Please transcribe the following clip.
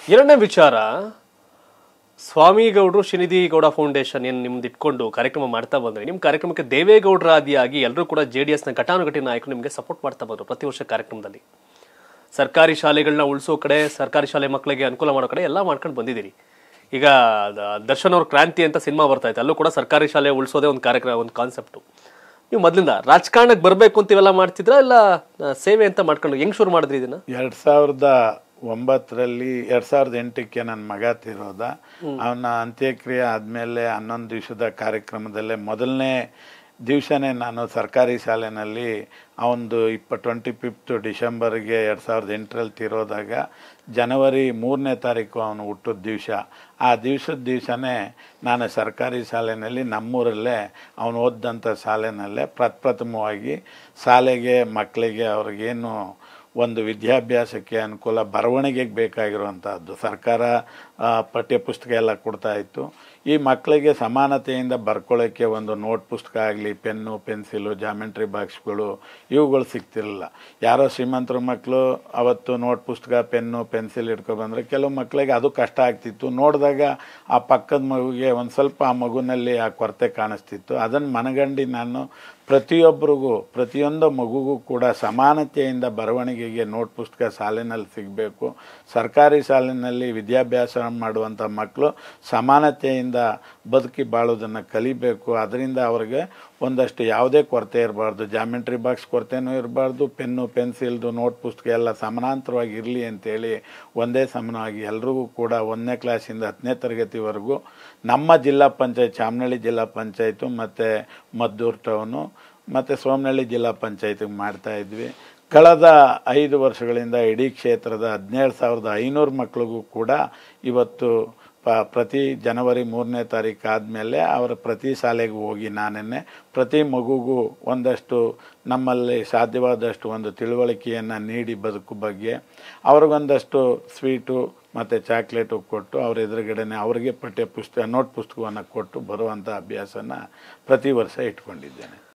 ಎರಡನೇ ವಿಚಾರ ಸ್ವಾಮಿಗೌಡರು ಶಿನಿಧಿ ಗೌಡ ಫೌಂಡೇಶನ್ ಏನು ನಿಮ್ದು ಇಟ್ಕೊಂಡು ಕಾರ್ಯಕ್ರಮ ಮಾಡ್ತಾ ಬಂದ್ರೆ ನಿಮ್ಮ ಕಾರ್ಯಕ್ರಮಕ್ಕೆ ದೇವೇಗೌಡರ ಆದಿಯಾಗಿ ಎಲ್ಲರೂ ಕೂಡ ಜೆ ಡಿ ಎಸ್ನ ಘಟಾನುಘಟಿ ನಾಯಕರು ನಿಮಗೆ ಸಪೋರ್ಟ್ ಮಾಡ್ತಾ ಬಂದರು ಪ್ರತಿ ವರ್ಷ ಕಾರ್ಯಕ್ರಮದಲ್ಲಿ ಸರ್ಕಾರಿ ಶಾಲೆಗಳನ್ನ ಉಳಿಸೋ ಕಡೆ ಸರ್ಕಾರಿ ಶಾಲೆ ಮಕ್ಕಳಿಗೆ ಅನುಕೂಲ ಮಾಡೋ ಕಡೆ ಎಲ್ಲ ಮಾಡ್ಕೊಂಡು ಬಂದಿದ್ದೀರಿ ಈಗ ದ- ದರ್ಶನ್ ಅವ್ರ ಕ್ರಾಂತಿ ಅಂತ ಸಿನಿಮಾ ಬರ್ತಾ ಇತ್ತು ಅಲ್ಲೂ ಕೂಡ ಸರ್ಕಾರಿ ಶಾಲೆ ಉಳಿಸೋದೇ ಒಂದು ಕಾರ್ಯಕ್ರಮ ಒಂದು ಕಾನ್ಸೆಪ್ಟು ನೀವು ಮೊದಲಿಂದ ರಾಜಕಾರಣಕ್ಕೆ ಬರಬೇಕು ಅಂತ ಇವೆಲ್ಲ ಮಾಡ್ತಿದ್ರಾ ಇಲ್ಲ ಆ, ಸೇವೆ ಅಂತ ಮಾಡ್ಕೊಂಡು ಹೆಂಗ್ ಶುರು ಮಾಡಿದ್ರಿ ಇದನ್ನ ಎರಡು ಸಾವಿರದ ಒಂಬತ್ತರಲ್ಲಿ ಎರಡು ಸಾವಿರದ ಎಂಟಕ್ಕೆ ನನ್ನ ಮಗ ತೀರೋದ ಅವನ ಅಂತ್ಯಕ್ರಿಯೆ ಆದಮೇಲೆ ಹನ್ನೊಂದು ದಿವಸದ ಕಾರ್ಯಕ್ರಮದಲ್ಲೇ ಮೊದಲನೇ ದಿವಸನೇ ನಾನು ಸರ್ಕಾರಿ ಶಾಲೆನಲ್ಲಿ ಅವನದು ಇಪ್ಪ ಟ್ವೆಂಟಿ ಫಿಫ್ತ್ ಡಿಸೆಂಬರ್ಗೆ ಎರಡು ಸಾವಿರದ ಎಂಟರಲ್ಲಿ ತೀರೋದಾಗ ಜನವರಿ ಮೂರನೇ ತಾರೀಕು ಅವನು ಹುಟ್ಟಿದ ದಿವಸ ಆ ದಿವಸದ ದಿವಸನೇ ನಾನು ಸರ್ಕಾರಿ ಶಾಲೆಯಲ್ಲಿ ನಮ್ಮೂರಲ್ಲೇ ಅವನು ಓದಿದಂಥ ಶಾಲೆನಲ್ಲೇ ಪ್ರಪ್ರಥಮವಾಗಿ ಶಾಲೆಗೆ ಮಕ್ಕಳಿಗೆ ಅವ್ರಿಗೇನು ಒಂದು ವಿದ್ಯಾಭ್ಯಾಸಕ್ಕೆ ಅನುಕೂಲ ಬರವಣಿಗೆಗೆ ಬೇಕಾಗಿರುವಂಥದ್ದು ಸರ್ಕಾರ ಆ, ಪಠ್ಯ ಪುಸ್ತಕ ಎಲ್ಲ ಕೊಡ್ತಾ ಇತ್ತು ಈ ಮಕ್ಕಳಿಗೆ ಸಮಾನತೆಯಿಂದ ಬರ್ಕೊಳ್ಳೋಕ್ಕೆ ಒಂದು ನೋಟ್ ಪುಸ್ತಕ ಆಗಲಿ ಪೆನ್ನು ಪೆನ್ಸಿಲು ಜಾಮೆಂಟ್ರಿ ಬಾಕ್ಸ್ಗಳು ಇವುಗಳು ಸಿಗ್ತಿರಲಿಲ್ಲ ಯಾರೋ ಶ್ರೀಮಂತರ ಮಕ್ಕಳು ಅವತ್ತು ನೋಟ್ ಪುಸ್ತಕ ಪೆನ್ನು ಪೆನ್ಸಿಲ್ ಇಟ್ಕೊಬಂದ್ರೆ ಕೆಲವು ಮಕ್ಕಳಿಗೆ ಅದು ಕಷ್ಟ ಆಗ್ತಿತ್ತು ನೋಡಿದಾಗ ಆ ಪಕ್ಕದ ಮಗುಗೆ ಒಂದು ಸ್ವಲ್ಪ ಆ ಮಗುನಲ್ಲಿ ಆ ಕೊರತೆ ಕಾಣಿಸ್ತಿತ್ತು ಅದನ್ನು ಮನಗಂಡು ನಾನು ಪ್ರತಿಯೊಬ್ಬರಿಗೂ ಪ್ರತಿಯೊಂದು ಮಗುಗೂ ಕೂಡ ಸಮಾನತೆಯಿಂದ ಬರವಣಿಗೆಗೆ ನೋಟ್ ಪುಸ್ತಕ ಶಾಲೆನಲ್ಲಿ ಸಿಗಬೇಕು ಸರ್ಕಾರಿ ಶಾಲೆಯಲ್ಲಿ ವಿದ್ಯಾಭ್ಯಾಸ ಮಾಡುವಂಥ ಮಕ್ಕಳು ಸಮಾನತೆಯಿಂದ ಬದುಕಿ ಬಾಳೋದನ್ನು ಕಲಿಬೇಕು ಅದರಿಂದ ಅವ್ರಿಗೆ ಒಂದಷ್ಟು ಯಾವುದೇ ಕೊರತೆ ಇರಬಾರ್ದು ಜಾಮೆಂಟ್ರಿ ಬಾಕ್ಸ್ ಕೊರತೆನೂ ಇರಬಾರ್ದು ಪೆನ್ನು ಪೆನ್ಸಿಲ್ದು ನೋಟ್ ಪುಸ್ತಕ ಎಲ್ಲ ಸಮಾನಾಂತರವಾಗಿ ಇರಲಿ ಅಂತೇಳಿ ಒಂದೇ ಸಮಾನವಾಗಿ ಎಲ್ರಿಗೂ ಕೂಡ ಒಂದನೇ ಕ್ಲಾಸಿಂದ ಹತ್ತನೇ ತರಗತಿವರೆಗೂ ನಮ್ಮ ಜಿಲ್ಲಾ ಪಂಚಾಯತ್ ಚಾಮನಹಳ್ಳಿ ಜಿಲ್ಲಾ ಪಂಚಾಯತು ಮತ್ತು ಮದ್ದೂರು ಟೌನು ಮತ್ತು ಸೋಮನಹಳ್ಳಿ ಜಿಲ್ಲಾ ಪಂಚಾಯತಿಗೆ ಮಾಡ್ತಾ ಇದ್ವಿ ಕಳೆದ ಐದು ವರ್ಷಗಳಿಂದ ಇಡೀ ಕ್ಷೇತ್ರದ ಹದಿನೇಳು ಸಾವಿರದ ಐನೂರು ಮಕ್ಕಳಿಗೂ ಕೂಡ ಇವತ್ತು ಪ ಪ್ರತಿ ಜನವರಿ ಮೂರನೇ ತಾರೀಕು ಆದಮೇಲೆ ಅವರ ಪ್ರತಿ ಶಾಲೆಗೂ ಹೋಗಿ ನಾನೆನ್ನೆ ಪ್ರತಿ ಮಗುಗೂ ಒಂದಷ್ಟು ನಮ್ಮಲ್ಲಿ ಸಾಧ್ಯವಾದಷ್ಟು ಒಂದು ತಿಳುವಳಿಕೆಯನ್ನು ನೀಡಿ ಬದುಕು ಬಗ್ಗೆ ಅವ್ರಿಗೊಂದಷ್ಟು ಸ್ವೀಟು ಮತ್ತು ಚಾಕ್ಲೇಟು ಕೊಟ್ಟು ಅವ್ರ ಎದುರುಗಡೆನೆ ಅವರಿಗೆ ಪಠ್ಯ ಪುಸ್ತಕ ನೋಟ್ ಪುಸ್ತಕವನ್ನು ಕೊಟ್ಟು ಬರುವಂಥ ಅಭ್ಯಾಸನ ಪ್ರತಿ ವರ್ಷ ಇಟ್ಕೊಂಡಿದ್ದೇನೆ